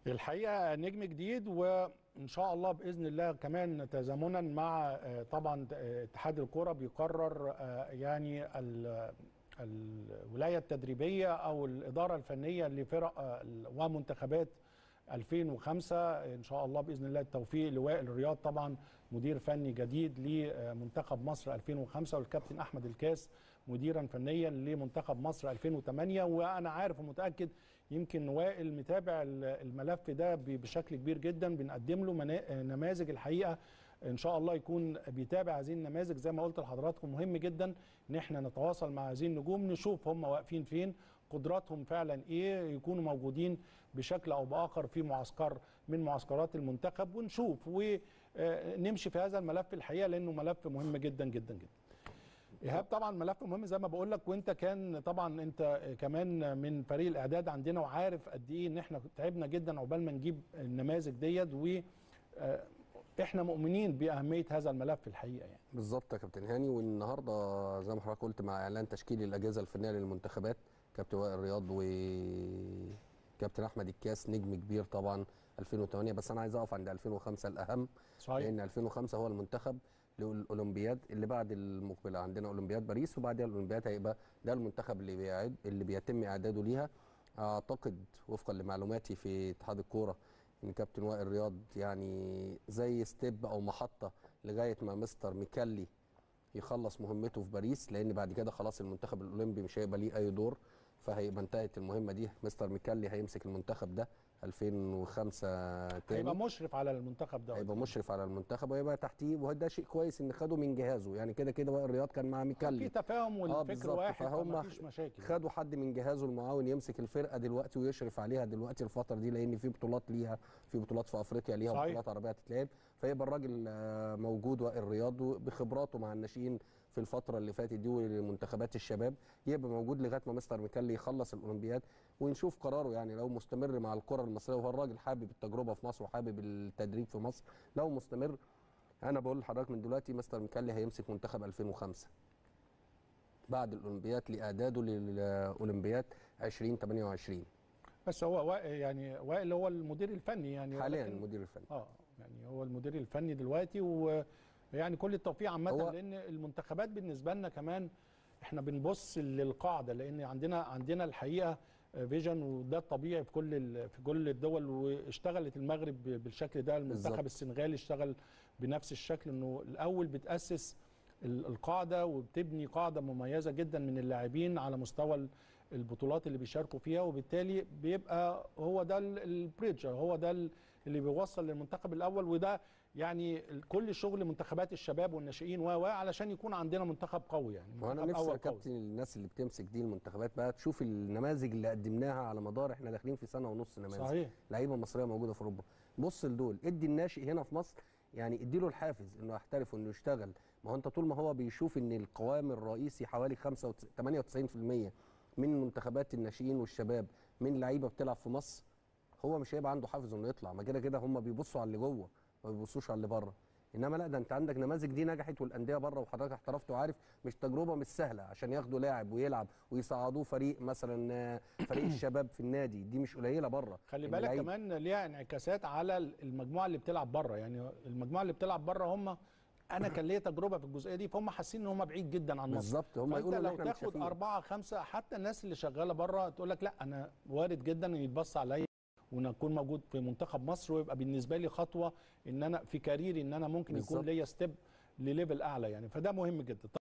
الحقيقه نجم جديد وان شاء الله باذن الله كمان تزامنا مع آه، طبعا آه، اتحاد الكره بيقرر آه، يعني ال- الولايه التدريبيه او الاداره الفنيه لفرق آه، ومنتخبات 2005 ان شاء الله باذن الله التوفيق لوائل الرياض طبعا مدير فني جديد لمنتخب مصر 2005 والكابتن احمد الكاس مديرا فنيا لمنتخب مصر 2008 وانا عارف ومتاكد يمكن وائل متابع الملف ده ب- بشكل كبير جدا بنقدم له منا- نماذج الحقيقه ان شاء الله يكون بيتابع هذه النماذج زي ما قلت لحضراتكم مهم جدا ان احنا نتواصل مع هذه النجوم نشوف هم واقفين فين قدراتهم فعلا ايه يكونوا موجودين بشكل او باخر في معسكر من معسكرات المنتخب ونشوف ونمشي في هذا الملف الحقيقه لانه ملف مهم جدا جدا جدا ايهاب طبعا ملف مهم زي ما بقول لك وانت كان طبعا انت كمان من فريق الاعداد عندنا وعارف قد ايه ان احنا تعبنا جدا عقبال ما نجيب النماذج ديت و آه، احنا مؤمنين باهميه هذا الملف الحقيقه يعني بالظبط يا كابتن هاني والنهارده زي ما حضرتك قلت مع اعلان تشكيل الاجهزه الفنيه للمنتخبات كابتن وائل رياض وكابتن احمد الكاس نجم كبير طبعا 2008 بس انا عايز اقف عند 2005 الاهم صحيح لان 2005 هو المنتخب للاولمبياد اللي بعد المقبله عندنا اولمبياد باريس وبعدها الاولمبياد هيبقى ده المنتخب اللي بيعد اللي بيتم اعداده ليها اعتقد وفقا لمعلوماتي في اتحاد الكوره ان كابتن وائل رياض يعني زي ستيب او محطه لغايه ما مستر ميكالي يخلص مهمته في باريس لان بعد كده خلاص المنتخب الاولمبي مش هيبقى ليه اي دور فهيبقى انتهت المهمه دي مستر ميكالي هيمسك المنتخب ده 2005 تاني هيبقى مشرف على المنتخب ده هيبقى مشرف على المنتخب وهيبقى تحتيه وده شيء كويس ان خده من جهازه يعني كده كده وائل رياض كان مع في ميكالي تفاهم والفكر بالظبط. واحد فهم فمفيش مشاكل خدوا حد من جهازه المعاون يمسك الفرقه دلوقتي ويشرف عليها دلوقتي الفتره دي لان في بطولات ليها في بطولات في افريقيا ليها صحيح. بطولات عربيه هتتلعب فيبقى الراجل آه، موجود وائل رياض بخبراته مع الناشئين في الفتره اللي فاتت دي ومنتخبات الشباب يبقى موجود لغايه ما مستر ميكالي يخلص الاولمبياد ونشوف قراره يعني لو مستمر مع الكره المصريه وهو الراجل حابب التجربه في مصر وحابب التدريب في مصر لو مستمر انا بقول لحضرتك من دلوقتي مستر ميكالي هيمسك منتخب 2005 بعد الاولمبياد لاعداده للاولمبياد 2028 بس هو وائل يعني وائل هو المدير الفني يعني حاليا ولكن- المدير الفني اه يعني هو المدير الفني دلوقتي ويعني كل التوفيق عامه هو- لان المنتخبات بالنسبه لنا كمان احنا بنبص للقاعده لان عندنا عندنا الحقيقه فيجن وده الطبيعي في كل ال- في كل الدول واشتغلت المغرب ب- بالشكل ده المنتخب بالظبط. السنغالي اشتغل بنفس الشكل انه الاول بتاسس ال- القاعده وبتبني قاعده مميزه جدا من اللاعبين على مستوى ال- البطولات اللي بيشاركوا فيها وبالتالي بيبقى هو ده ال- البريدج هو ده ال- اللي بيوصل للمنتخب الاول وده يعني ال- كل شغل منتخبات الشباب والناشئين و و علشان يكون عندنا منتخب قوي يعني وانا منتخب نفسي يا أول قوي. كابتن الناس اللي بتمسك دي المنتخبات بقى تشوف النماذج اللي قدمناها على مدار احنا داخلين في سنه ونص نماذج صحيح لعيبه مصريه موجوده في اوروبا بص لدول ادي الناشئ هنا في مصر يعني اديله الحافز انه يحترف وانه يشتغل ما هو انت طول ما هو بيشوف ان القوام الرئيسي حوالي 95 98% من منتخبات الناشئين والشباب من لعيبه بتلعب في مصر هو مش هيبقى عنده حافز انه يطلع ما كده كده هم بيبصوا على اللي جوه ما بيبصوش على اللي بره انما لا ده انت عندك نماذج دي نجحت والانديه بره وحضرتك احترفت وعارف مش تجربه مش سهله عشان ياخدوا لاعب ويلعب ويصعدوه فريق مثلا آه، فريق الشباب في النادي دي مش قليله بره خلي إن بالك لعيب- كمان ليها انعكاسات على المجموعه اللي بتلعب بره يعني المجموعه اللي بتلعب بره هم انا كان ليا تجربه في الجزئيه دي فهم حاسين ان هم بعيد جدا عن مصر بالظبط، هم فأنت يقولوا إن لو إحنا تاخد متشافين. أربعة خمسة حتى الناس اللي شغالة بره تقول لك لا أنا وارد جدا إن يتبص عليا وان اكون موجود في منتخب مصر ويبقى بالنسبه لي خطوه ان انا في كاريري ان انا ممكن يكون بالظبط. ليا ستيب لليفل اعلى يعني فده مهم جدا